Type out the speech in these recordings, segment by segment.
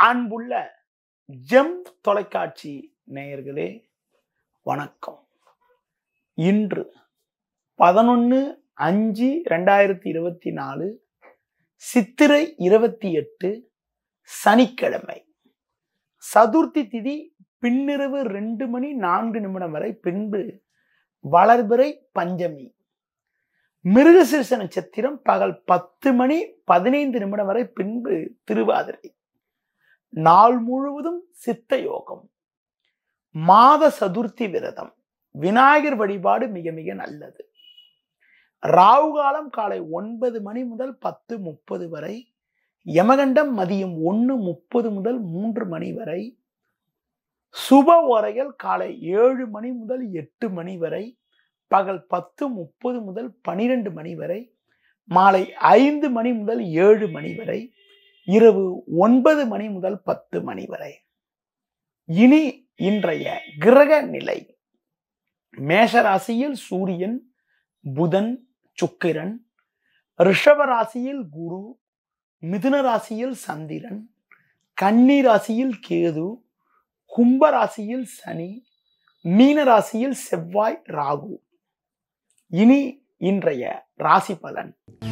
அன்புள்ள ஜெம் தொலைக்காட்சி நேயர்களே வணக்கம் இன்று பதினொன்று அஞ்சு ரெண்டாயிரத்தி இருபத்தி நாலு சித்திரை இருபத்தி எட்டு சனிக்கிழமை சதுர்த்தி திதி பின்னிரவு ரெண்டு மணி நான்கு நிமிடம் வரை பின்பு வளர்பிறை பஞ்சமி மிருகசீர்ஷ நட்சத்திரம் பகல் பத்து மணி பதினைந்து நிமிடம் வரை பின்பு திருவாதிரை நாள் முழுவதும் சித்த யோகம் மாத சதுர்த்தி விரதம் விநாயகர் வழிபாடு மிக மிக நல்லது ராகு காலம் காலை ஒன்பது மணி முதல் பத்து முப்பது வரை யமகண்டம் மதியம் ஒன்று முப்பது முதல் மூன்று மணி வரை சுப ஓரைகள் காலை ஏழு மணி முதல் எட்டு மணி வரை பகல் பத்து முப்பது முதல் பனிரெண்டு மணி வரை மாலை ஐந்து மணி முதல் ஏழு மணி வரை இரவு ஒன்பது மணி முதல் பத்து மணி வரை இனி இன்றைய கிரக நிலை மேஷராசியில் சூரியன் புதன் சுக்கிரன் ரிஷப ராசியில் குரு மிதுன ராசியில் சந்திரன் கன்னி ராசியில் கேது கும்ப ராசியில் சனி மீன ராசியில் செவ்வாய் ராகு இனி இன்றைய ராசி பலன்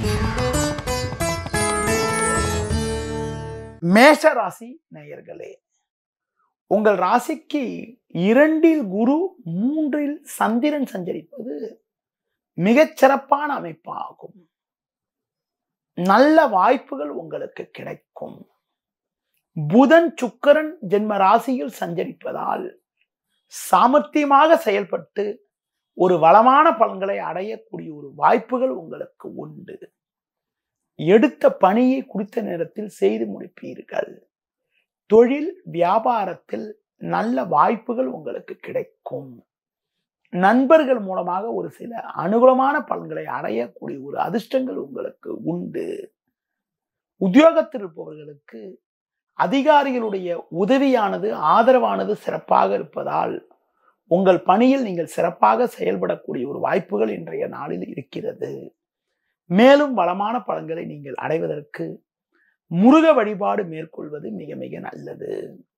மேஷ ராசி நேயர்களே உங்கள் ராசிக்கு இரண்டில் குரு மூன்றில் சந்திரன் சஞ்சரிப்பது மிகச் சிறப்பான அமைப்பாகும் நல்ல வாய்ப்புகள் உங்களுக்கு கிடைக்கும் புதன் சுக்கரன் ஜென்ம ராசியில் சஞ்சரிப்பதால் சாமர்த்தியமாக செயல்பட்டு ஒரு வளமான பலன்களை அடையக்கூடிய ஒரு வாய்ப்புகள் உங்களுக்கு உண்டு எடுத்த பணியை குறித்த நேரத்தில் செய்து முடிப்பீர்கள் தொழில் வியாபாரத்தில் நல்ல வாய்ப்புகள் உங்களுக்கு கிடைக்கும் நண்பர்கள் மூலமாக ஒரு சில அனுகூலமான பலன்களை அடையக்கூடிய ஒரு அதிர்ஷ்டங்கள் உங்களுக்கு உண்டு உத்தியோகத்தில் இருப்பவர்களுக்கு அதிகாரிகளுடைய உதவியானது ஆதரவானது சிறப்பாக இருப்பதால் உங்கள் பணியில் நீங்கள் சிறப்பாக செயல்படக்கூடிய ஒரு வாய்ப்புகள் இன்றைய நாளில் இருக்கிறது மேலும் வளமான பலன்களை நீங்கள் அடைவதற்கு முருக வழிபாடு மேற்கொள்வது மிக மிக நல்லது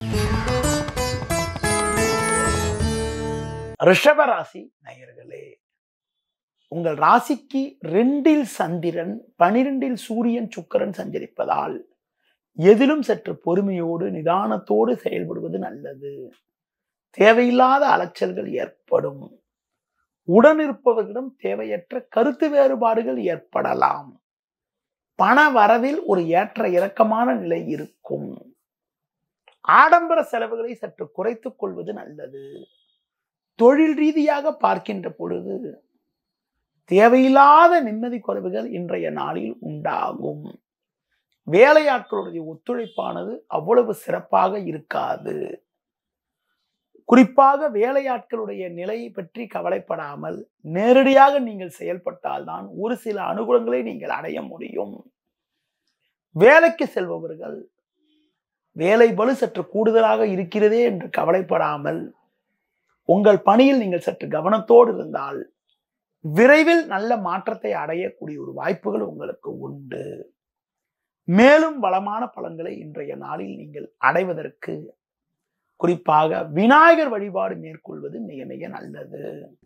ரிஷப ராசி நேயர்களே உங்கள் ராசிக்கு ரெண்டில் சந்திரன் பனிரெண்டில் சூரியன் சுக்கரன் சஞ்சரிப்பதால் எதிலும் சற்று பொறுமையோடு நிதானத்தோடு செயல்படுவது நல்லது தேவையில்லாத அலைச்சல்கள் ஏற்படும் உடனிருப்பவர்களிடம் தேவையற்ற கருத்து வேறுபாடுகள் ஏற்படலாம் பண வரவில் ஒரு ஏற்ற இறக்கமான நிலை இருக்கும் ஆடம்பர செலவுகளை சற்று குறைத்துக் கொள்வது நல்லது தொழில் ரீதியாக பார்க்கின்ற பொழுது தேவையில்லாத நிம்மதி குறைவுகள் இன்றைய நாளில் உண்டாகும் வேலையாட்களுடைய ஒத்துழைப்பானது அவ்வளவு சிறப்பாக இருக்காது குறிப்பாக வேலையாட்களுடைய நிலையை பற்றி கவலைப்படாமல் நேரடியாக நீங்கள் செயல்பட்டால்தான் ஒரு சில அனுகூலங்களை நீங்கள் அடைய முடியும் வேலைக்கு செல்பவர்கள் வேலை பளு சற்று கூடுதலாக இருக்கிறதே என்று கவலைப்படாமல் உங்கள் பணியில் நீங்கள் சற்று கவனத்தோடு இருந்தால் விரைவில் நல்ல மாற்றத்தை அடையக்கூடிய ஒரு வாய்ப்புகள் உங்களுக்கு உண்டு மேலும் வளமான பலன்களை இன்றைய நாளில் நீங்கள் அடைவதற்கு குறிப்பாக விநாயகர் வழிபாடு மேற்கொள்வது மிக மிக நல்லது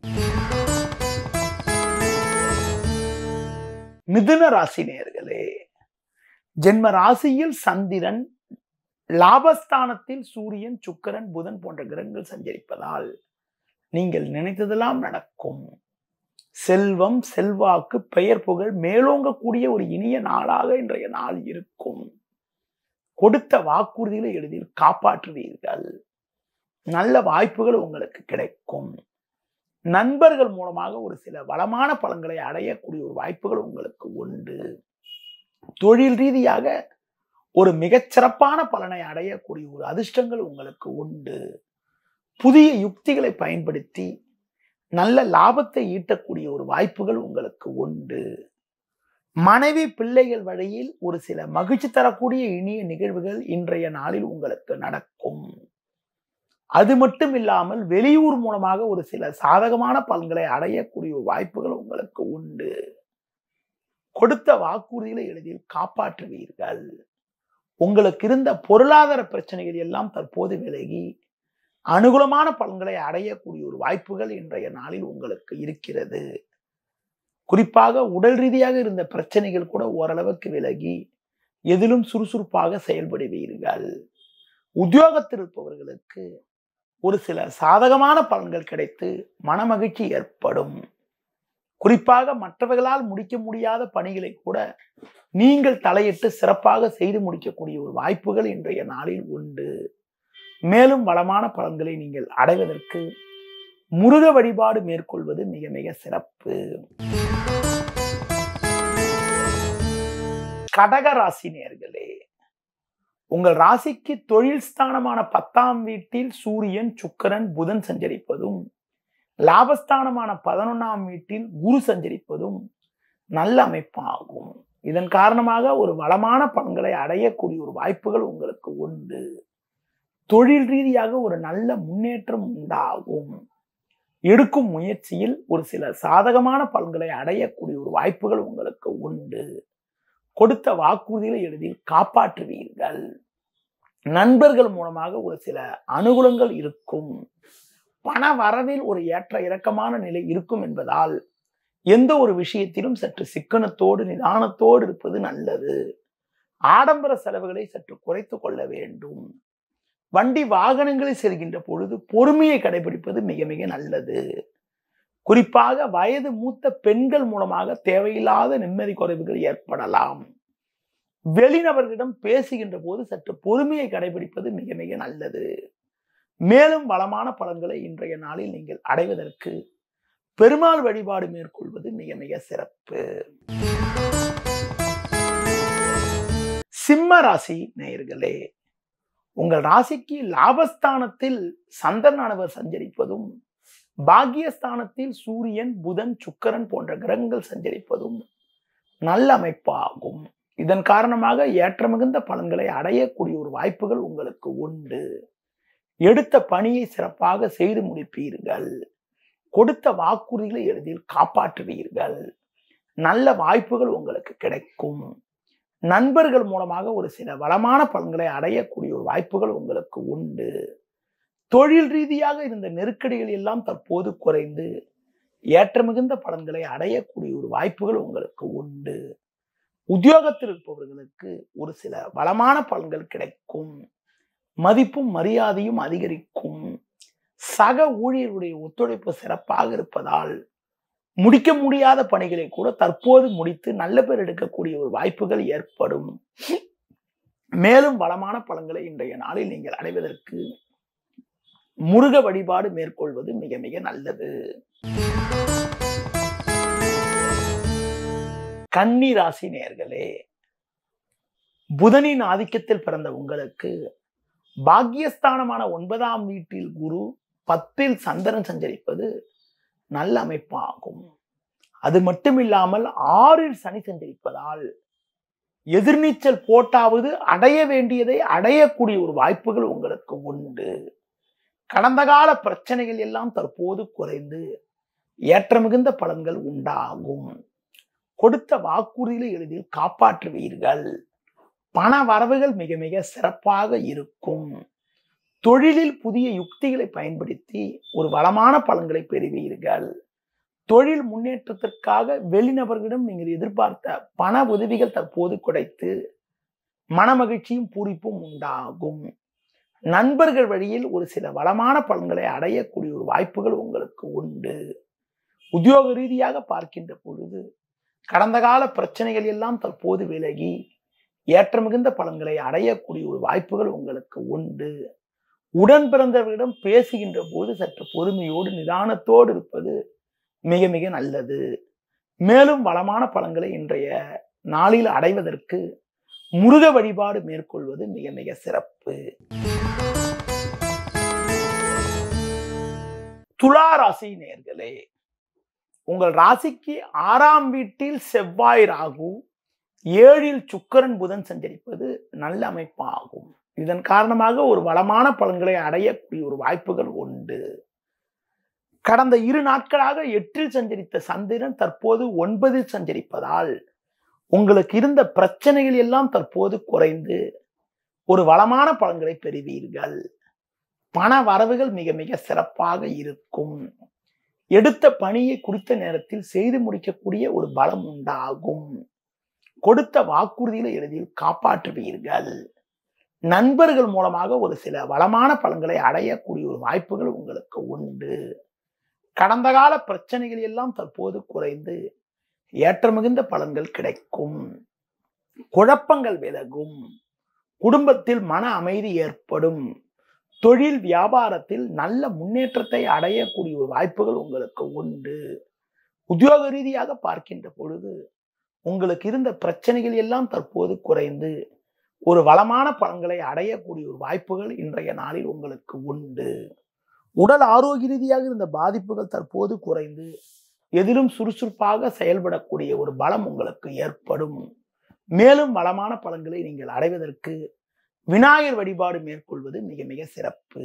மிதுன ராசி நேர்களே ஜென்ம ராசியில் சந்திரன் லாபஸ்தானத்தில் சூரியன் சுக்கரன் புதன் போன்ற கிரகங்கள் சஞ்சரிப்பதால் நீங்கள் நினைத்ததெல்லாம் நடக்கும் செல்வம் செல்வாக்கு பெயர் புகழ் மேலோங்கக்கூடிய ஒரு இனிய நாளாக இன்றைய நாள் இருக்கும் கொடுத்த வாக்குறுதிகளை எளிதில் காப்பாற்றுவீர்கள் நல்ல வாய்ப்புகள் உங்களுக்கு கிடைக்கும் நண்பர்கள் மூலமாக ஒரு சில வளமான பலன்களை அடையக்கூடிய ஒரு வாய்ப்புகள் உங்களுக்கு உண்டு தொழில் ரீதியாக ஒரு மிகச்சிறப்பான பலனை அடையக்கூடிய ஒரு அதிர்ஷ்டங்கள் உங்களுக்கு உண்டு புதிய யுக்திகளை பயன்படுத்தி நல்ல லாபத்தை ஈட்டக்கூடிய ஒரு வாய்ப்புகள் உங்களுக்கு உண்டு மனைவி பிள்ளைகள் வழியில் ஒரு சில மகிழ்ச்சி தரக்கூடிய இனிய நிகழ்வுகள் இன்றைய நாளில் உங்களுக்கு நடக்கும் அது மட்டும் இல்லாமல் வெளியூர் மூலமாக ஒரு சில சாதகமான பலன்களை அடையக்கூடிய ஒரு வாய்ப்புகள் உங்களுக்கு உண்டு கொடுத்த வாக்குறுதிகளை எளிதில் காப்பாற்றுவீர்கள் உங்களுக்கு இருந்த பொருளாதார பிரச்சனைகள் எல்லாம் தற்போது விலகி அனுகூலமான பலன்களை அடையக்கூடிய ஒரு வாய்ப்புகள் இன்றைய நாளில் உங்களுக்கு இருக்கிறது குறிப்பாக உடல் ரீதியாக இருந்த பிரச்சனைகள் கூட ஓரளவுக்கு விலகி எதிலும் சுறுசுறுப்பாக செயல்படுவீர்கள் உத்தியோகத்தில் இருப்பவர்களுக்கு ஒரு சில சாதகமான பலன்கள் கிடைத்து மனமகிழ்ச்சி ஏற்படும் குறிப்பாக மற்றவர்களால் முடிக்க முடியாத பணிகளை கூட நீங்கள் தலையிட்டு சிறப்பாக செய்து முடிக்கக்கூடிய ஒரு வாய்ப்புகள் இன்றைய நாளில் உண்டு மேலும் வளமான பலன்களை நீங்கள் அடைவதற்கு முருக வழிபாடு மேற்கொள்வது மிக மிக சிறப்பு கடக ராசி நேர்களே உங்கள் ராசிக்கு தொழில் ஸ்தானமான பத்தாம் வீட்டில் சூரியன் சுக்கரன் புதன் சஞ்சரிப்பதும் லாபஸ்தானமான பதினொன்னாம் வீட்டில் குரு சஞ்சரிப்பதும் நல்ல அமைப்பாகும் இதன் காரணமாக ஒரு வளமான பலன்களை அடையக்கூடிய ஒரு வாய்ப்புகள் உங்களுக்கு உண்டு தொழில் ரீதியாக ஒரு நல்ல முன்னேற்றம் உண்டாகும் எடுக்கும் முயற்சியில் ஒரு சில சாதகமான பலன்களை அடையக்கூடிய ஒரு வாய்ப்புகள் உங்களுக்கு உண்டு கொடுத்த வாக்குறுதிகளை எளிதில் காப்பாற்றுவீர்கள் நண்பர்கள் மூலமாக ஒரு சில அனுகூலங்கள் இருக்கும் பண வரவில் ஒரு ஏற்ற இறக்கமான நிலை இருக்கும் என்பதால் எந்த ஒரு விஷயத்திலும் சற்று சிக்கனத்தோடு நிதானத்தோடு இருப்பது நல்லது ஆடம்பர செலவுகளை சற்று குறைத்து கொள்ள வேண்டும் வண்டி வாகனங்களில் செல்கின்ற பொழுது பொறுமையை கடைபிடிப்பது மிக மிக நல்லது குறிப்பாக வயது மூத்த பெண்கள் மூலமாக தேவையில்லாத நிம்மதி குறைவுகள் ஏற்படலாம் வெளிநபர்களிடம் பேசுகின்ற போது சற்று பொறுமையை கடைபிடிப்பது மிக மிக நல்லது மேலும் வளமான பலன்களை இன்றைய நாளில் நீங்கள் அடைவதற்கு பெருமாள் வழிபாடு மேற்கொள்வது மிக மிக சிறப்பு சிம்ம ராசி நேயர்களே உங்கள் ராசிக்கு லாபஸ்தானத்தில் சந்திரனானவர் சஞ்சரிப்பதும் பாக்கியஸ்தானத்தில் சூரியன் புதன் சுக்கரன் போன்ற கிரகங்கள் சஞ்சரிப்பதும் நல்ல அமைப்பாகும் இதன் காரணமாக ஏற்றமிகுந்த பலன்களை அடையக்கூடிய ஒரு வாய்ப்புகள் உங்களுக்கு உண்டு எடுத்த பணியை சிறப்பாக செய்து முடிப்பீர்கள் கொடுத்த வாக்குறுதிகளை எளிதில் காப்பாற்றுவீர்கள் நல்ல வாய்ப்புகள் உங்களுக்கு கிடைக்கும் நண்பர்கள் மூலமாக ஒரு சில வளமான பலன்களை அடையக்கூடிய ஒரு வாய்ப்புகள் உங்களுக்கு உண்டு தொழில் ரீதியாக இருந்த நெருக்கடிகள் எல்லாம் தற்போது குறைந்து ஏற்றமிகுந்த பலன்களை அடையக்கூடிய ஒரு வாய்ப்புகள் உங்களுக்கு உண்டு உத்தியோகத்தில் இருப்பவர்களுக்கு ஒரு சில வளமான பலன்கள் கிடைக்கும் மதிப்பும் மரியாதையும் அதிகரிக்கும் சக ஊழியர்களுடைய ஒத்துழைப்பு சிறப்பாக இருப்பதால் முடிக்க முடியாத பணிகளை கூட தற்போது முடித்து நல்ல பேர் எடுக்கக்கூடிய ஒரு வாய்ப்புகள் ஏற்படும் மேலும் வளமான பலன்களை இன்றைய நாளில் நீங்கள் அடைவதற்கு முருக வழிபாடு மேற்கொள்வது மிக மிக நல்லது கன்னி ராசி நேர்களே புதனின் ஆதிக்கத்தில் பிறந்த உங்களுக்கு பாக்கியஸ்தானமான ஒன்பதாம் வீட்டில் குரு பத்தில் சந்திரன் சஞ்சரிப்பது நல்ல அமைப்பாகும் அது மட்டுமில்லாமல் ஆறில் சனி சஞ்சரிப்பதால் எதிர்நீச்சல் போட்டாவது அடைய வேண்டியதை அடையக்கூடிய ஒரு வாய்ப்புகள் உங்களுக்கு உண்டு கடந்த கால பிரச்சனைகள் எல்லாம் தற்போது குறைந்து ஏற்றமிகுந்த பலன்கள் உண்டாகும் கொடுத்த வாக்குறுதிகளை எளிதில் காப்பாற்றுவீர்கள் பண வரவுகள் மிக மிக சிறப்பாக இருக்கும் தொழிலில் புதிய யுக்திகளை பயன்படுத்தி ஒரு வளமான பலன்களை பெறுவீர்கள் தொழில் முன்னேற்றத்திற்காக வெளிநபர்களிடம் நீங்கள் எதிர்பார்த்த பண உதவிகள் தற்போது கிடைத்து மனமகிழ்ச்சியும் பூரிப்பும் உண்டாகும் நண்பர்கள் வழியில் ஒரு சில வளமான பலன்களை அடையக்கூடிய ஒரு வாய்ப்புகள் உங்களுக்கு உண்டு உத்தியோக ரீதியாக பார்க்கின்ற பொழுது கடந்த கால பிரச்சனைகள் எல்லாம் தற்போது விலகி ஏற்றமிகுந்த பலன்களை அடையக்கூடிய ஒரு வாய்ப்புகள் உங்களுக்கு உண்டு உடன் பிறந்தவர்களிடம் பேசுகின்ற போது சற்று பொறுமையோடு நிதானத்தோடு இருப்பது மிக மிக நல்லது மேலும் வளமான பலன்களை இன்றைய நாளில் அடைவதற்கு முருக வழிபாடு மேற்கொள்வது மிக மிக சிறப்பு துலா ராசி நேர்களே உங்கள் ராசிக்கு ஆறாம் வீட்டில் செவ்வாய் ராகு ஏழில் சுக்கரன் புதன் சஞ்சரிப்பது நல்ல அமைப்பாகும் இதன் காரணமாக ஒரு வளமான பலன்களை அடையக்கூடிய ஒரு வாய்ப்புகள் உண்டு கடந்த இரு நாட்களாக எட்டில் சஞ்சரித்த சந்திரன் தற்போது ஒன்பதில் சஞ்சரிப்பதால் உங்களுக்கு இருந்த பிரச்சனைகள் எல்லாம் தற்போது குறைந்து ஒரு வளமான பலன்களை பெறுவீர்கள் பண வரவுகள் மிக மிக சிறப்பாக இருக்கும் எடுத்த பணியை குறித்த நேரத்தில் செய்து முடிக்கக்கூடிய ஒரு பலம் உண்டாகும் கொடுத்த வாக்குறுதியில எளிதில் காப்பாற்றுவீர்கள் நண்பர்கள் மூலமாக ஒரு சில வளமான பலன்களை அடையக்கூடிய ஒரு வாய்ப்புகள் உங்களுக்கு உண்டு கடந்த கால பிரச்சனைகள் எல்லாம் தற்போது குறைந்து ஏற்ற மிகுந்த பலன்கள் கிடைக்கும் குழப்பங்கள் விலகும் குடும்பத்தில் மன அமைதி ஏற்படும் தொழில் வியாபாரத்தில் நல்ல முன்னேற்றத்தை அடையக்கூடிய ஒரு வாய்ப்புகள் உங்களுக்கு உண்டு உத்தியோக ரீதியாக பார்க்கின்ற பொழுது உங்களுக்கு இருந்த பிரச்சனைகள் எல்லாம் தற்போது குறைந்து ஒரு வளமான பலன்களை அடையக்கூடிய ஒரு வாய்ப்புகள் இன்றைய நாளில் உங்களுக்கு உண்டு உடல் ஆரோக்கிய ரீதியாக இருந்த பாதிப்புகள் தற்போது குறைந்து எதிலும் சுறுசுறுப்பாக செயல்படக்கூடிய ஒரு பலம் உங்களுக்கு ஏற்படும் மேலும் வளமான பலன்களை நீங்கள் அடைவதற்கு விநாயகர் வழிபாடு மேற்கொள்வது மிக மிக சிறப்பு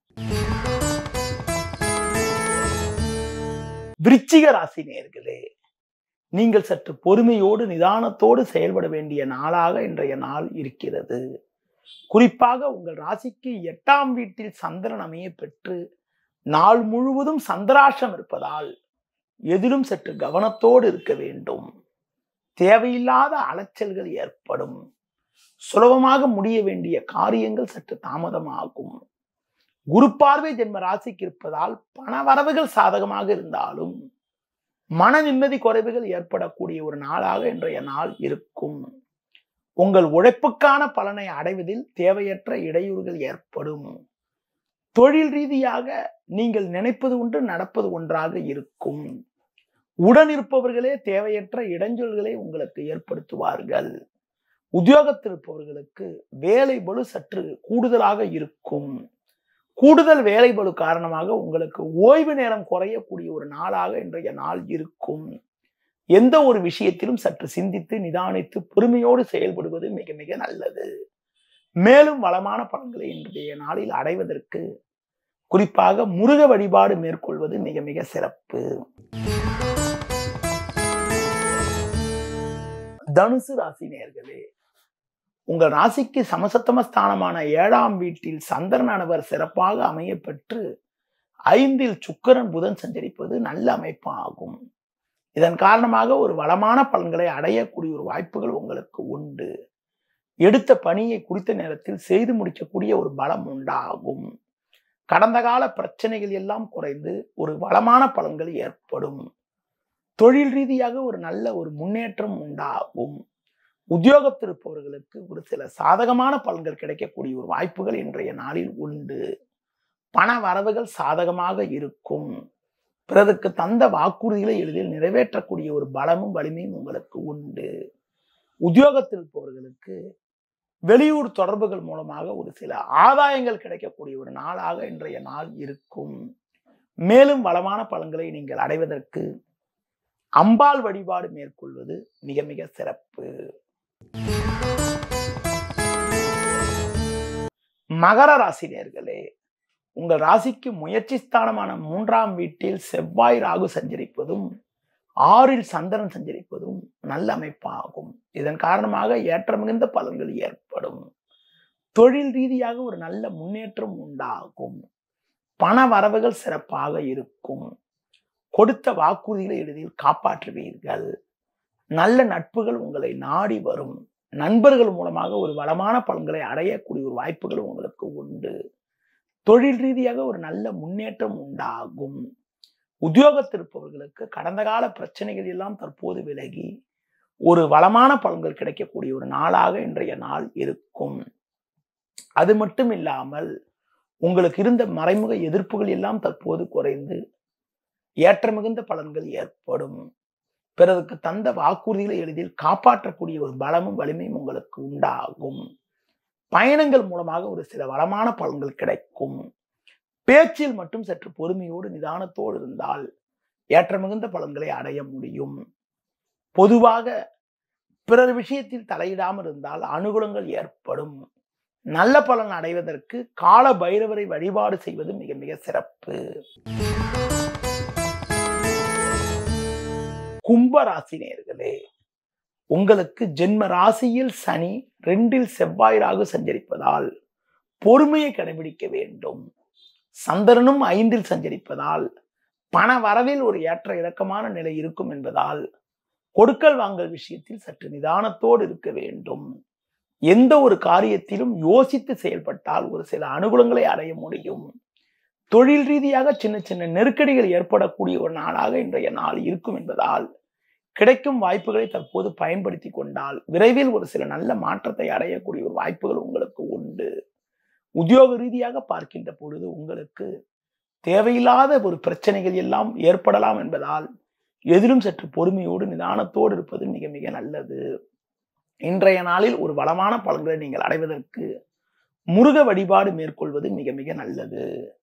விருச்சிக ராசி நேர்களே நீங்கள் சற்று பொறுமையோடு நிதானத்தோடு செயல்பட வேண்டிய நாளாக இன்றைய நாள் இருக்கிறது குறிப்பாக உங்கள் ராசிக்கு எட்டாம் வீட்டில் சந்திரன் அமைய பெற்று நாள் முழுவதும் சந்திராஷம் இருப்பதால் எதிலும் சற்று கவனத்தோடு இருக்க வேண்டும் தேவையில்லாத அலைச்சல்கள் ஏற்படும் சுலபமாக முடிய வேண்டிய காரியங்கள் சற்று தாமதமாகும் குரு பார்வை ஜென்ம ராசிக்கு இருப்பதால் பண வரவுகள் சாதகமாக இருந்தாலும் மன நிம்மதி குறைவுகள் ஏற்படக்கூடிய ஒரு நாளாக இன்றைய நாள் இருக்கும் உங்கள் உழைப்புக்கான பலனை அடைவதில் தேவையற்ற இடையூறுகள் ஏற்படும் தொழில் ரீதியாக நீங்கள் நினைப்பது ஒன்று நடப்பது ஒன்றாக இருக்கும் உடன் இருப்பவர்களே தேவையற்ற இடைஞ்சல்களை உங்களுக்கு ஏற்படுத்துவார்கள் உத்தியோகத்தில் இருப்பவர்களுக்கு வேலை பளு சற்று கூடுதலாக இருக்கும் கூடுதல் வேலை பளு காரணமாக உங்களுக்கு ஓய்வு நேரம் குறையக்கூடிய ஒரு நாளாக இன்றைய நாள் இருக்கும் எந்த ஒரு விஷயத்திலும் சற்று சிந்தித்து நிதானித்து பொறுமையோடு செயல்படுவது மிக மிக நல்லது மேலும் வளமான பலன்களை இன்றைய நாளில் அடைவதற்கு குறிப்பாக முருக வழிபாடு மேற்கொள்வது மிக மிக சிறப்பு தனுசு ராசி நேர்களே உங்கள் ராசிக்கு சமசத்தம ஸ்தானமான ஏழாம் வீட்டில் சந்திரனானவர் சிறப்பாக அமைய பெற்று ஐந்தில் சுக்கரன் புதன் சஞ்சரிப்பது நல்ல அமைப்பாகும் இதன் காரணமாக ஒரு வளமான பலன்களை அடையக்கூடிய ஒரு வாய்ப்புகள் உங்களுக்கு உண்டு எடுத்த பணியை குறித்த நேரத்தில் செய்து முடிக்கக்கூடிய ஒரு பலம் உண்டாகும் கடந்த கால பிரச்சனைகள் எல்லாம் குறைந்து ஒரு வளமான பலன்கள் ஏற்படும் தொழில் ரீதியாக ஒரு நல்ல ஒரு முன்னேற்றம் உண்டாகும் உத்தியோகத்தில் இருப்பவர்களுக்கு ஒரு சில சாதகமான பலன்கள் கிடைக்கக்கூடிய ஒரு வாய்ப்புகள் இன்றைய நாளில் உண்டு பண வரவுகள் சாதகமாக இருக்கும் பிறருக்கு தந்த வாக்குறுதிகளை எளிதில் நிறைவேற்றக்கூடிய ஒரு பலமும் வலிமையும் உங்களுக்கு உண்டு உத்தியோகத்தில் இருப்பவர்களுக்கு வெளியூர் தொடர்புகள் மூலமாக ஒரு சில ஆதாயங்கள் கிடைக்கக்கூடிய ஒரு நாளாக இன்றைய நாள் இருக்கும் மேலும் வளமான பலன்களை நீங்கள் அடைவதற்கு அம்பாள் வழிபாடு மேற்கொள்வது மிக மிக சிறப்பு மகர ராசி நேர்களே உங்கள் ராசிக்கு முயற்சி ஸ்தானமான மூன்றாம் வீட்டில் செவ்வாய் ராகு சஞ்சரிப்பதும் ஆறில் சந்திரன் சஞ்சரிப்பதும் நல்ல அமைப்பாகும் இதன் காரணமாக ஏற்ற மிகுந்த பலன்கள் ஏற்படும் தொழில் ரீதியாக ஒரு நல்ல முன்னேற்றம் உண்டாகும் பண வரவுகள் சிறப்பாக இருக்கும் கொடுத்த வாக்குறுதிகளை எளிதில் காப்பாற்றுவீர்கள் நல்ல நட்புகள் உங்களை நாடி வரும் நண்பர்கள் மூலமாக ஒரு வளமான பலன்களை அடையக்கூடிய ஒரு வாய்ப்புகள் உங்களுக்கு உண்டு தொழில் ரீதியாக ஒரு நல்ல முன்னேற்றம் உண்டாகும் உத்தியோகத்தில் இருப்பவர்களுக்கு கடந்த கால பிரச்சனைகள் எல்லாம் தற்போது விலகி ஒரு வளமான பலன்கள் கிடைக்கக்கூடிய ஒரு நாளாக இன்றைய நாள் இருக்கும் அது மட்டும் இல்லாமல் உங்களுக்கு இருந்த மறைமுக எதிர்ப்புகள் எல்லாம் தற்போது குறைந்து ஏற்ற மிகுந்த பலன்கள் ஏற்படும் பிறருக்கு தந்த வாக்குறுதிகளை எளிதில் காப்பாற்றக்கூடிய ஒரு பலமும் வலிமையும் உங்களுக்கு உண்டாகும் பயணங்கள் மூலமாக ஒரு சில வளமான பலன்கள் கிடைக்கும் பேச்சில் மட்டும் சற்று பொறுமையோடு நிதானத்தோடு இருந்தால் ஏற்ற மிகுந்த பலன்களை அடைய முடியும் பொதுவாக பிறர் விஷயத்தில் தலையிடாமல் இருந்தால் அனுகூலங்கள் ஏற்படும் நல்ல பலன் அடைவதற்கு கால பைரவரை வழிபாடு செய்வது மிக மிக சிறப்பு கும்பராசி நேர்களே உங்களுக்கு ஜென்ம ராசியில் சனி ரெண்டில் செவ்வாய் ராகு சஞ்சரிப்பதால் பொறுமையை கடைபிடிக்க வேண்டும் சந்திரனும் ஐந்தில் சஞ்சரிப்பதால் பண வரவில் ஒரு ஏற்ற இறக்கமான நிலை இருக்கும் என்பதால் கொடுக்கல் வாங்கல் விஷயத்தில் சற்று நிதானத்தோடு இருக்க வேண்டும் எந்த ஒரு காரியத்திலும் யோசித்து செயல்பட்டால் ஒரு சில அனுகூலங்களை அடைய முடியும் தொழில் ரீதியாக சின்ன சின்ன நெருக்கடிகள் ஏற்படக்கூடிய ஒரு நாளாக இன்றைய நாள் இருக்கும் என்பதால் கிடைக்கும் வாய்ப்புகளை தற்போது பயன்படுத்தி கொண்டால் விரைவில் ஒரு சில நல்ல மாற்றத்தை அடையக்கூடிய ஒரு வாய்ப்புகள் உங்களுக்கு உண்டு உத்தியோக ரீதியாக பார்க்கின்ற பொழுது உங்களுக்கு தேவையில்லாத ஒரு பிரச்சனைகள் எல்லாம் ஏற்படலாம் என்பதால் எதிலும் சற்று பொறுமையோடு நிதானத்தோடு இருப்பது மிக மிக நல்லது இன்றைய நாளில் ஒரு வளமான பலன்களை நீங்கள் அடைவதற்கு முருக வழிபாடு மேற்கொள்வது மிக மிக நல்லது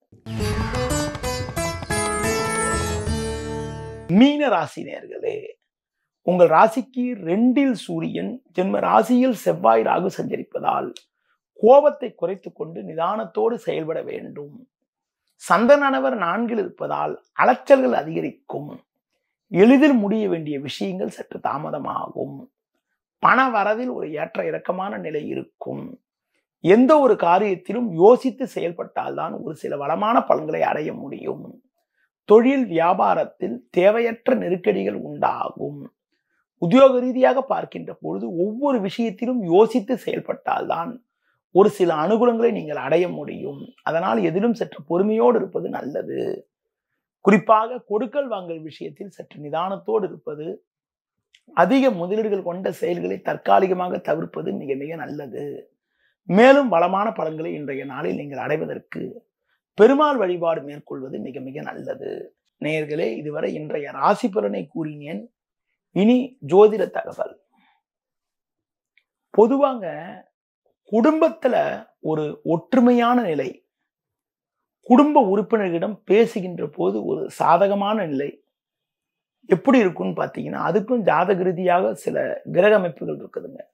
மீன ராசி நேர்களே உங்கள் ராசிக்கு ரெண்டில் சூரியன் ஜென்ம ராசியில் செவ்வாய் ராகு சஞ்சரிப்பதால் கோபத்தை குறைத்து கொண்டு நிதானத்தோடு செயல்பட வேண்டும் சந்தனவர் நான்கில் இருப்பதால் அலைச்சல்கள் அதிகரிக்கும் எளிதில் முடிய வேண்டிய விஷயங்கள் சற்று தாமதமாகும் பண வரவில் ஒரு ஏற்ற இறக்கமான நிலை இருக்கும் எந்த ஒரு காரியத்திலும் யோசித்து செயல்பட்டால்தான் ஒரு சில வளமான பலன்களை அடைய முடியும் தொழில் வியாபாரத்தில் தேவையற்ற நெருக்கடிகள் உண்டாகும் உத்தியோக ரீதியாக பார்க்கின்ற பொழுது ஒவ்வொரு விஷயத்திலும் யோசித்து செயல்பட்டால்தான் ஒரு சில அனுகூலங்களை நீங்கள் அடைய முடியும் அதனால் எதிலும் சற்று பொறுமையோடு இருப்பது நல்லது குறிப்பாக கொடுக்கல் வாங்கல் விஷயத்தில் சற்று நிதானத்தோடு இருப்பது அதிக முதலீடுகள் கொண்ட செயல்களை தற்காலிகமாக தவிர்ப்பது மிக மிக நல்லது மேலும் வளமான பலன்களை இன்றைய நாளில் நீங்கள் அடைவதற்கு பெருமாள் வழிபாடு மேற்கொள்வது மிக மிக நல்லது நேயர்களே இதுவரை இன்றைய ராசி பலனை கூறினேன் இனி ஜோதிட தகவல் பொதுவாங்க குடும்பத்துல ஒரு ஒற்றுமையான நிலை குடும்ப உறுப்பினர்களிடம் பேசுகின்ற போது ஒரு சாதகமான நிலை எப்படி இருக்கும்னு பார்த்தீங்கன்னா அதுக்கும் ஜாதக ரீதியாக சில கிரக அமைப்புகள் இருக்குதுங்க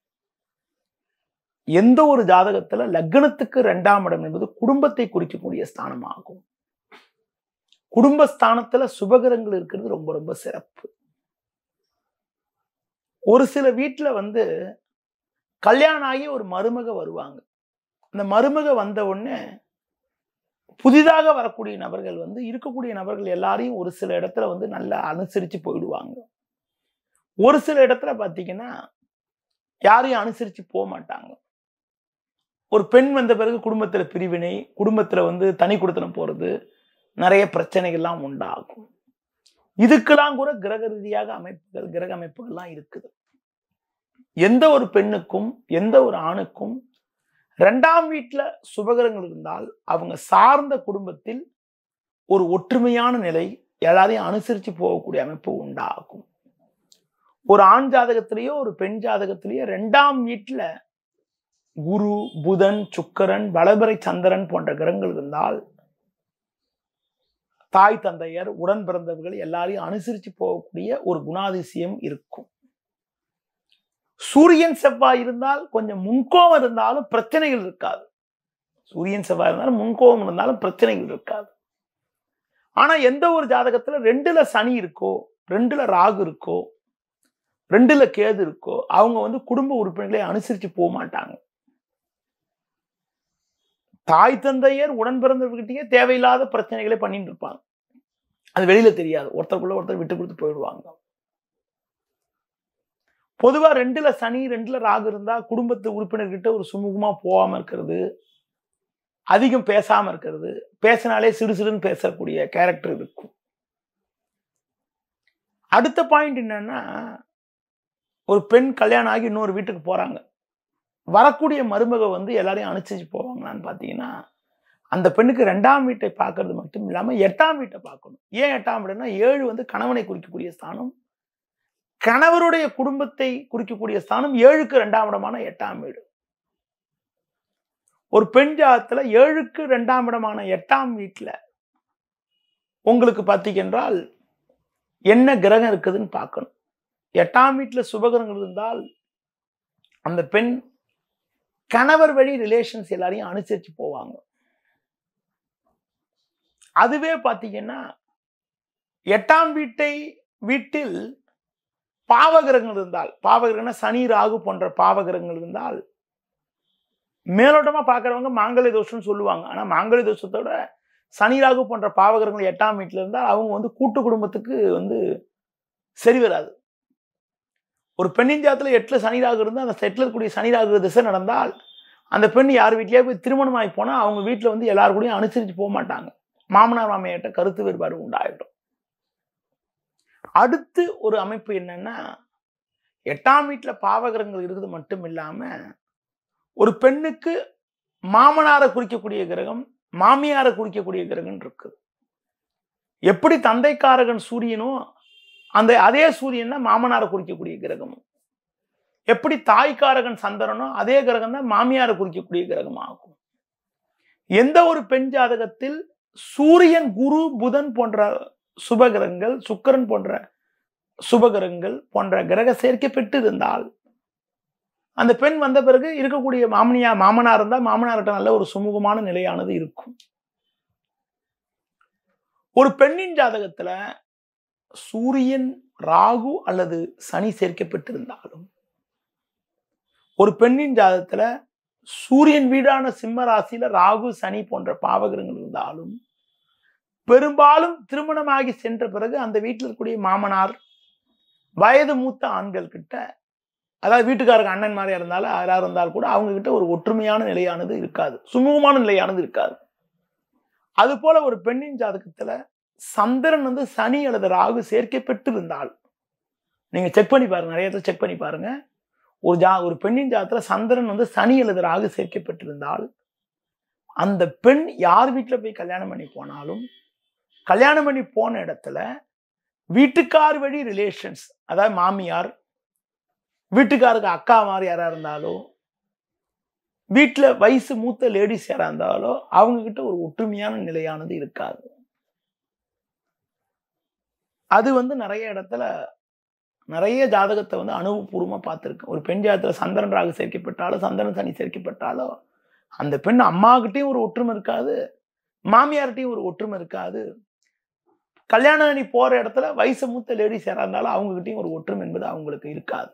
எந்த ஒரு ஜாதகத்துல லக்னத்துக்கு ரெண்டாம் இடம் என்பது குடும்பத்தை குறிக்கக்கூடிய ஸ்தானம் ஆகும் குடும்பஸ்தானத்துல சுபகிரகங்கள் இருக்கிறது ரொம்ப ரொம்ப சிறப்பு ஒரு சில வீட்டுல வந்து கல்யாணம் ஆகி ஒரு மருமக வருவாங்க அந்த மருமக வந்த உடனே புதிதாக வரக்கூடிய நபர்கள் வந்து இருக்கக்கூடிய நபர்கள் எல்லாரையும் ஒரு சில இடத்துல வந்து நல்லா அனுசரிச்சு போயிடுவாங்க ஒரு சில இடத்துல பார்த்தீங்கன்னா யாரையும் அனுசரிச்சு போக மாட்டாங்க ஒரு பெண் வந்த பிறகு குடும்பத்துல பிரிவினை குடும்பத்துல வந்து தனி குடுத்தனம் போறது நிறைய பிரச்சனைகள்லாம் உண்டாகும் இதுக்கெல்லாம் கூட கிரக ரீதியாக அமைப்புகள் கிரக அமைப்புகள்லாம் இருக்குது எந்த ஒரு பெண்ணுக்கும் எந்த ஒரு ஆணுக்கும் ரெண்டாம் வீட்டுல சுபகரங்கள் இருந்தால் அவங்க சார்ந்த குடும்பத்தில் ஒரு ஒற்றுமையான நிலை எல்லாரையும் அனுசரித்து போகக்கூடிய அமைப்பு உண்டாகும் ஒரு ஆண் ஜாதகத்திலேயோ ஒரு பெண் ஜாதகத்திலேயோ ரெண்டாம் வீட்டுல குரு புதன் சுக்கரன் வளபரை சந்திரன் போன்ற கிரகங்கள் இருந்தால் தாய் தந்தையர் உடன் பிறந்தவர்கள் எல்லாரையும் அனுசரித்து போகக்கூடிய ஒரு குணாதிசயம் இருக்கும் சூரியன் செவ்வாய் இருந்தால் கொஞ்சம் முன்கோபம் இருந்தாலும் பிரச்சனைகள் இருக்காது சூரியன் செவ்வாய் இருந்தாலும் முன்கோபம் இருந்தாலும் பிரச்சனைகள் இருக்காது ஆனா எந்த ஒரு ஜாதகத்துல ரெண்டுல சனி இருக்கோ ரெண்டுல ராகு இருக்கோ ரெண்டுல கேது இருக்கோ அவங்க வந்து குடும்ப உறுப்பினர்களை அனுசரிச்சு போக மாட்டாங்க தாய் தந்தையர் உடன் பிறந்தவர்கிட்டயே தேவையில்லாத பிரச்சனைகளை பண்ணிட்டு இருப்பாங்க அது வெளியில தெரியாது ஒருத்தருக்குள்ள ஒருத்தர் விட்டு கொடுத்து போயிடுவாங்க பொதுவா ரெண்டுல சனி ரெண்டுல ராகு இருந்தா குடும்பத்து உறுப்பினர்கிட்ட ஒரு சுமூகமா போகாம இருக்கிறது அதிகம் பேசாம இருக்கிறது பேசினாலே சிறு சிறுன்னு பேசக்கூடிய கேரக்டர் இருக்கும் அடுத்த பாயிண்ட் என்னன்னா ஒரு பெண் கல்யாணம் ஆகி இன்னொரு வீட்டுக்கு போறாங்க வரக்கூடிய மருமக வந்து எல்லாரையும் அனுசரிச்சு போவாங்களான்னு பார்த்தீங்கன்னா அந்த பெண்ணுக்கு ரெண்டாம் வீட்டை பார்க்கறது மட்டும் இல்லாமல் எட்டாம் வீட்டை பார்க்கணும் ஏன் எட்டாம் வீடுனா ஏழு வந்து கணவனை குறிக்கக்கூடிய ஸ்தானம் கணவருடைய குடும்பத்தை குறிக்கக்கூடிய ஸ்தானம் ஏழுக்கு ரெண்டாம் இடமான எட்டாம் வீடு ஒரு பெண் ஜாதத்துல ஏழுக்கு ரெண்டாம் இடமான எட்டாம் வீட்டில் உங்களுக்கு பார்த்தீங்கன்றால் என்ன கிரகம் இருக்குதுன்னு பார்க்கணும் எட்டாம் வீட்டில் சுபகிரகங்கள் இருந்தால் அந்த பெண் கணவர் வழி ரிலேஷன்ஸ் எல்லாரையும் அனுசரிச்சு போவாங்க அதுவே பார்த்தீங்கன்னா எட்டாம் வீட்டை வீட்டில் பாவகிரகங்கள் இருந்தால் பாவகிரகம்னா சனி ராகு போன்ற பாவகிரகங்கள் இருந்தால் மேலோட்டமா பார்க்கறவங்க மாங்கல்ய தோஷம்னு சொல்லுவாங்க ஆனா மாங்கல்ய தோஷத்தோட சனி ராகு போன்ற பாவகிரகங்கள் எட்டாம் வீட்டுல இருந்தால் அவங்க வந்து கூட்டு குடும்பத்துக்கு வந்து சரி வராது ஒரு பெண்ணின் ஜாதத்துல எட்டுல சனி ராகு இருந்தால் அந்த எட்டுல இருக்கக்கூடிய சனி ராகு திசை நடந்தால் அந்த பெண் யார் வீட்லயே போய் திருமணம் ஆகி போனா அவங்க வீட்டுல வந்து எல்லாரு கூடயும் அனுசரிச்சு போக மாட்டாங்க மாமனார் மாமியார்ட்ட கருத்து வேறுபாடு உண்டாயிடும் அடுத்து ஒரு அமைப்பு என்னன்னா எட்டாம் வீட்டுல பாவகிரகங்கள் இருக்குது மட்டும் இல்லாம ஒரு பெண்ணுக்கு மாமனாரை குறிக்கக்கூடிய கிரகம் மாமியாரை குறிக்கக்கூடிய கிரகம் இருக்குது எப்படி தந்தைக்காரகன் சூரியனோ அந்த அதே சூரியன் தான் மாமனாரை குறிக்கக்கூடிய கிரகம் எப்படி தாய்க்காரகன் சந்திரனோ அதே கிரகம் தான் மாமியாரை குறிக்கக்கூடிய கிரகம் ஆகும் எந்த ஒரு பெண் ஜாதகத்தில் சூரியன் குரு புதன் போன்ற சுபகிரகங்கள் சுக்கரன் போன்ற சுபகிரகங்கள் போன்ற கிரக சேர்க்கை பெற்று இருந்தால் அந்த பெண் வந்த பிறகு இருக்கக்கூடிய மாமனியா மாமனார் இருந்தால் மாமனார்கிட்ட நல்ல ஒரு சுமூகமான நிலையானது இருக்கும் ஒரு பெண்ணின் ஜாதகத்துல சூரியன் ராகு அல்லது சனி சேர்க்கப்பட்டிருந்தாலும் ஒரு பெண்ணின் ஜாதகத்துல சூரியன் வீடான சிம்ம ராசியில ராகு சனி போன்ற பாவகிரகங்கள் இருந்தாலும் பெரும்பாலும் திருமணமாகி சென்ற பிறகு அந்த வீட்டில் இருக்கக்கூடிய மாமனார் வயது மூத்த ஆண்கள் கிட்ட அதாவது வீட்டுக்காரங்க அண்ணன் மாதிரியா இருந்தாலும் யாராக இருந்தாலும் கூட அவங்க கிட்ட ஒரு ஒற்றுமையான நிலையானது இருக்காது சுமூகமான நிலையானது இருக்காது அது போல ஒரு பெண்ணின் ஜாதகத்துல சந்திரன் வந்து சனி அல்லது ராகு சேர்க்கப்பட்டு இருந்தால் நீங்க செக் பண்ணி பாருங்க நிறைய இடத்துல செக் பண்ணி பாருங்க ஒரு ஜா ஒரு பெண்ணின் ஜாதத்துல சந்திரன் வந்து சனி அல்லது ராகு சேர்க்கப்பட்டிருந்தால் அந்த பெண் யார் வீட்டில் போய் கல்யாணம் பண்ணி போனாலும் கல்யாணம் பண்ணி போன இடத்துல வீட்டுக்கார் வழி ரிலேஷன்ஸ் அதாவது மாமியார் வீட்டுக்காருக்கு அக்கா மாதிரி யாரா இருந்தாலோ வீட்டில் வயசு மூத்த லேடிஸ் யாரா இருந்தாலோ அவங்க கிட்ட ஒரு ஒற்றுமையான நிலையானது இருக்காது அது வந்து நிறைய இடத்துல நிறைய ஜாதகத்தை வந்து அனுபவபூர்வமா பார்த்துருக்கேன் ஒரு பெண் ஜாதகத்துல சந்திரன் ராகு சேர்க்கப்பட்டாலோ சந்திரன் சனி சேர்க்கப்பட்டாலோ அந்த பெண் அம்மாகிட்டையும் ஒரு ஒற்றுமை இருக்காது மாமியார்கிட்டையும் ஒரு ஒற்றுமை இருக்காது கல்யாணம் பண்ணி போற இடத்துல வயசு மூத்த லேடிஸ் யாரா இருந்தாலும் அவங்ககிட்டயும் ஒரு ஒற்றுமை என்பது அவங்களுக்கு இருக்காது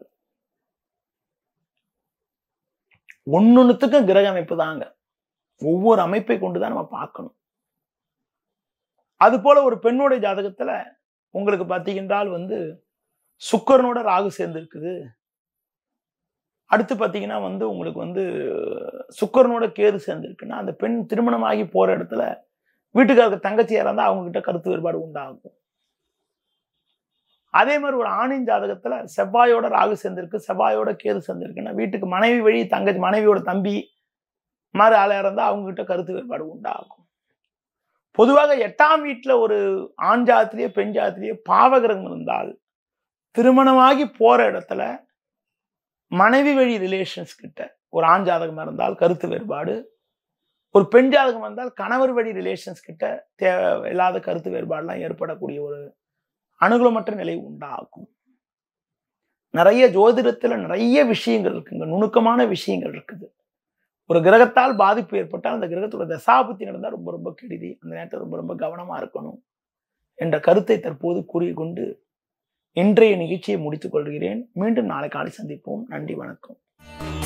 ஒன்னொன்னுத்துக்கும் கிரக அமைப்பு தாங்க ஒவ்வொரு அமைப்பை கொண்டுதான் நம்ம பார்க்கணும் அது போல ஒரு பெண்ணுடைய ஜாதகத்துல உங்களுக்கு பார்த்தீங்கன்றால் வந்து சுக்கரனோட ராகு சேர்ந்துருக்குது அடுத்து பார்த்தீங்கன்னா வந்து உங்களுக்கு வந்து சுக்கரனோட கேது சேர்ந்துருக்குன்னா அந்த பெண் திருமணமாகி போற இடத்துல வீட்டுக்காரருக்கு தங்கச்சியா இருந்தால் அவங்க கிட்ட கருத்து வேறுபாடு உண்டாகும் அதே மாதிரி ஒரு ஆணின் ஜாதகத்துல செவ்வாயோட ராகு சேர்ந்திருக்கு செவ்வாயோட கேது சேர்ந்திருக்குன்னா வீட்டுக்கு மனைவி வழி தங்கச்சி மனைவியோட தம்பி மாதிரி ஆளா இருந்தால் அவங்க கிட்ட கருத்து வேறுபாடு உண்டாகும் பொதுவாக எட்டாம் வீட்டுல ஒரு ஆண் ஜாதத்திலேயே பெண் ஜாதத்திலேயே பாவகிரகம் இருந்தால் திருமணமாகி போற இடத்துல மனைவி வழி ரிலேஷன்ஸ் கிட்ட ஒரு ஆண் ஜாதகம் இருந்தால் கருத்து வேறுபாடு ஒரு பெண் ஜாதகம் இருந்தால் கணவர் வழி ரிலேஷன்ஸ் கிட்ட தேவை இல்லாத கருத்து வேறுபாடுலாம் ஏற்படக்கூடிய ஒரு அனுகூலமற்ற நிலை உண்டாகும் நிறைய ஜோதிடத்துல நிறைய விஷயங்கள் இருக்குங்க நுணுக்கமான விஷயங்கள் இருக்குது ஒரு கிரகத்தால் பாதிப்பு ஏற்பட்டால் அந்த கிரகத்தோட தசாபுத்தி நடந்தால் ரொம்ப ரொம்ப கெடுதி அந்த நேரத்தில் ரொம்ப ரொம்ப கவனமா இருக்கணும் என்ற கருத்தை தற்போது கூறிக்கொண்டு இன்றைய நிகழ்ச்சியை முடித்துக் கொள்கிறேன் மீண்டும் நாளை காலை சந்திப்போம் நன்றி வணக்கம்